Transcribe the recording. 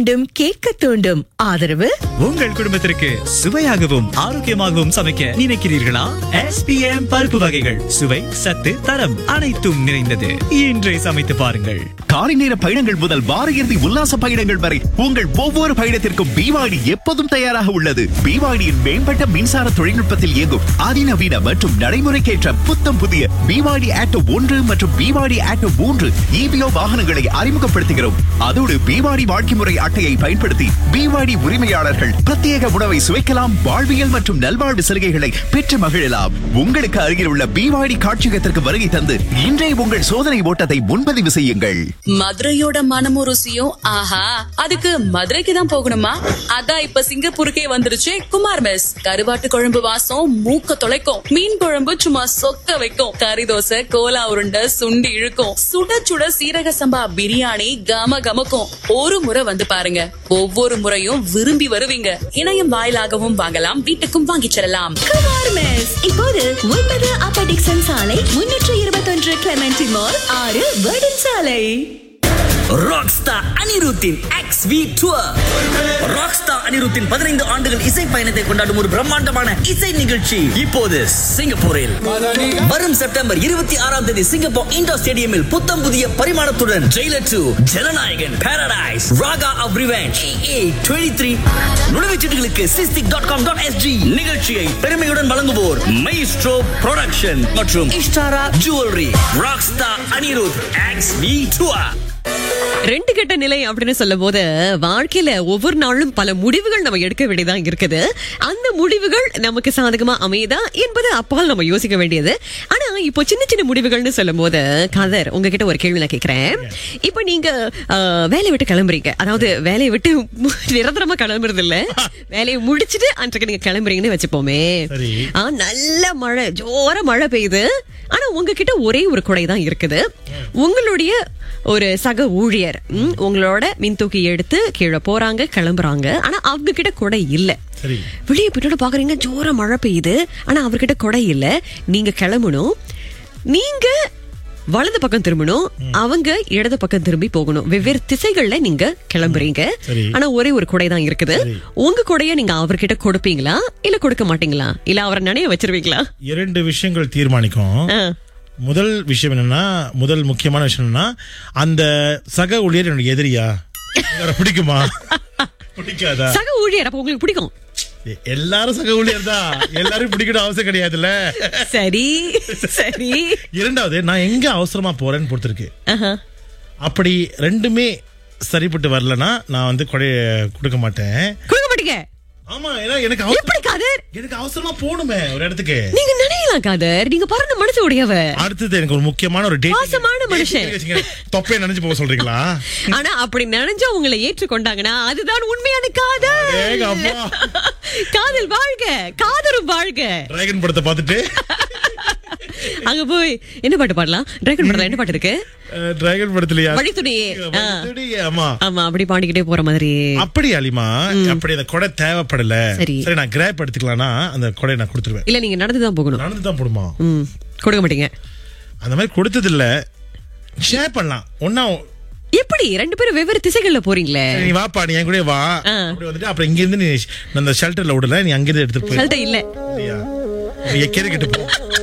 வேண்டும் கேட்க தூண்டும் ஆதரவு உங்கள் குடும்பத்திற்கு சுவையாகவும் ஆரோக்கியமாகவும் சமைக்க நினைக்கிறீர்களா எஸ்பிஎம் பருப்பு வகைகள் சுவை சத்து தரம் அனைத்தும் நிறைந்தது இன்றே சமைத்து பாருங்கள் காலை நேர பயணங்கள் முதல் வார இறுதி உல்லாச பயணங்கள் வரை உங்கள் ஒவ்வொரு பயணத்திற்கும் பிவாடி எப்போதும் தயாராக உள்ளது பிவாடியின் மேம்பட்ட மின்சார தொழில்நுட்பத்தில் இயங்கும் அதிநவீன மற்றும் நடைமுறைக்கேற்ற புத்தம் புதிய பிவாடி ஆட்டோ ஒன்று மற்றும் பிவாடி ஆட்டோ மூன்று இபிஓ வாகனங்களை அறிமுகப்படுத்துகிறோம் அதோடு பிவாடி வாழ்க்கை முறை அட்டையை பயன்படுத்தி பிவாடி உரிமையாளர்கள் பிரத்யேக உணவை சுவைக்கலாம் வாழ்வியல் மற்றும் நல்வாழ்வு சலுகைகளை பெற்று மகிழலாம் உங்களுக்கு அருகில் உள்ள பிவாடி காட்சியகத்திற்கு வருகை தந்து இன்றே உங்கள் சோதனை ஓட்டத்தை முன்பதிவு செய்யுங்கள் மதுரையோட மனமும் ருசியும் ஆஹா அதுக்கு மதுரைக்கு தான் போகணுமா அதான் இப்ப சிங்கப்பூருக்கே வந்துருச்சு குமார் மெஸ் கருவாட்டு குழம்பு வாசம் மூக்க தொலைக்கும் மீன் குழம்பு சும்மா சொக்க வைக்கும் கறி தோசை கோலா உருண்டை சுண்டி இழுக்கும் சுட சுட சீரக சம்பா பிரியாணி கம கமக்கும் ஒரு முறை வந்து பாருங்க ஒவ்வொரு முறையும் விரும்பி வருவீங்க இணையம் வாயிலாகவும் வாங்கலாம் வீட்டுக்கும் வாங்கிச் செல்லலாம் குமார் மெஸ் இப்போது ஒன்பது அப்ப டிக்சன் சாலை முன்னூற்று இருபத்தொன்று கிளமெண்டி மால் ஆறு வேர்டன் சாலை ராக்ஸ்டார் அனிருத்தின் எக்ஸ் வி டூர் ராக்ஸ்டார் அனிருத்தின் பதினைந்து ஆண்டுகள் இசை பயணத்தை கொண்டாடும் ஒரு பிரம்மாண்டமான இசை நிகழ்ச்சி இப்போது சிங்கப்பூரில் வரும் செப்டம்பர் இருபத்தி ஆறாம் தேதி சிங்கப்பூர் இண்டோர் ஸ்டேடியமில் புத்தம் புதிய பரிமாணத்துடன் Jailer two Jananayagan paradise Raga of revenge A twenty three நுழைவுச்சீட்டுகளுக்கு SISTIC dot com dot SG நிகழ்ச்சியை பெருமையுடன் வழங்குவோர் மைஸ்ட்ரோ ப்ரொடக்ஷன் மற்றும் Ishtara jewellery rockstar Anirudh X V tour ரெண்டு கெட்ட நிலை அப்படின்னு சொல்லும் போது வாழ்க்கையில ஒவ்வொரு நாளும் பல முடிவுகள் நம்ம எடுக்க வேண்டியதா இருக்குது அந்த முடிவுகள் நமக்கு சாதகமா அமையுதா என்பது அப்பால் நம்ம யோசிக்க வேண்டியது ஆனா இப்போ சின்ன சின்ன முடிவுகள்னு சொல்லும் போது கதர் உங்ககிட்ட ஒரு கேள்வி நான் கேட்கிறேன் இப்போ நீங்க அஹ், வேலையை விட்டு கிளம்புறீங்க அதாவது வேலையை விட்டு மு- நிரந்தரமா கிளம்புறது இல்ல வேலையை முடிச்சிட்டு அன்றைக்கு நீங்க கிளம்புறீங்கன்னு வச்சுப்போமே சரி. ஆ, நல்ல மழை ஜோர மழை பெய்யுது ஆனா உங்ககிட்ட ஒரே ஒரு குடை தான் இருக்குது உங்களுடைய ஒரு சக ஊழியர் ம், உங்களோட மின் தூக்கி எடுத்து கீழே போறாங்க கிளம்புறாங்க ஆனா அவங்க கிட்ட குடை இல்ல சரி. வெளியே பின்னாடி பாக்குறீங்க ஜோர மழை பெய்யுது ஆனா அவர்கிட்ட குடை இல்ல நீங்க கிளம்பணும் நீங்க வலது பக்கம் திரும்பணும் அவங்க இடது பக்கம் திரும்பி போகணும் வெவ்வேறு திசைகள்ல நீங்க கிளம்புறீங்க சரி. ஆனா ஒரே ஒரு குடை தான் இருக்குது உங்க குடைய நீங்க அவர்கிட்ட கொடுப்பீங்களா இல்ல கொடுக்க மாட்டீங்களா இல்ல அவரை நினைய வச்சிருவீங்களா இரண்டு விஷயங்கள் தீர்மானிக்கும் ஆ. முதல் விஷயம் என்னன்னா முதல் முக்கியமான விஷயம் என்னன்னா அந்த சக ஊழியர் என்னோட எதிரியா இவரை பிடிக்குமா பிடிக்காதா சக ஊழியர் அப்ப உங்களுக்கு பிடிக்கும் எ- எல்லாரும் சக ஊழியர் தான் எல்லாரும் பிடிக்கணும் அவசியம் கிடையாதுல்ல சரி சரி இரண்டாவது நான் எங்க அவசரமா போறேன்னு பொறுத்திருக்கு ஆஹா. அப்படி ரெண்டுமே சரிப்பட்டு வரலனா நான் வந்து கொடைய கொடுக்க மாட்டேன் கொடுக்க மாட்டீங்க ஆமா ஏன்னா எனக்கு எப்படி அவசரம் காதர் எனக்கு அவசரமா போகணுமே ஒரு இடத்துக்கு நீங்க நினையலாம் காதர் நீங்க பறந்த மனசு உடையவ அடுத்தது எனக்கு ஒரு முக்கியமான ஒரு டேட் பாசமான மனுஷன். தொப்பையை நினைச்சு போக சொல்றீங்களா ஆனா அப்படி நினைஞ்சா உங்களை ஏற்றுக்கொண்டாங்கன்னா அதுதான் உண்மையான காதல் ஏங்க அப்பா. காதல் வாழ்க காதலும் வாழ்க டிராகன் படத்தை பார்த்துட்டு அங்க போய் என்ன பாட்டு பாடலாம் டிராகன் படத்துல என்ன பாட்டு இருக்கு டிராகன் படத்துலயா வழித்துணையே ஆ. வழித்துணையே, ஆமா ஆமா அப்படி பாடிக்கிட்டே போற மாதிரி அப்படி அலிமா அப்படி அந்த கொடை தேவைப்படல சரி. சரி நான் கிராப் எடுத்துக்கலாம்னா அந்த கொடையை நான் கொடுத்துருவேன் இல்ல நீங்க நடந்துதான் போகணும் நடந்து தான் போடுமா ம் கொடுக்க மாட்டீங்க அந்த மாதிரி கொடுத்தது இல்ல ஷேர் பண்ணலாம் ஒன்னா எப்படி ரெண்டு பேரும் வெவ்வேறு திசைகள்ல போறீங்களே நீ வாப்பா நீ என் கூட வா ஆ. அப்படி வந்துட்டு அப்புறம் இங்க இருந்து நீ அந்த ஷெல்டர்ல விடல நீ அங்கிருந்து எடுத்துட்டு போய் சல்ட்ட இல்ல இல்லையா? நீ எக்கேறு கிட்ட போ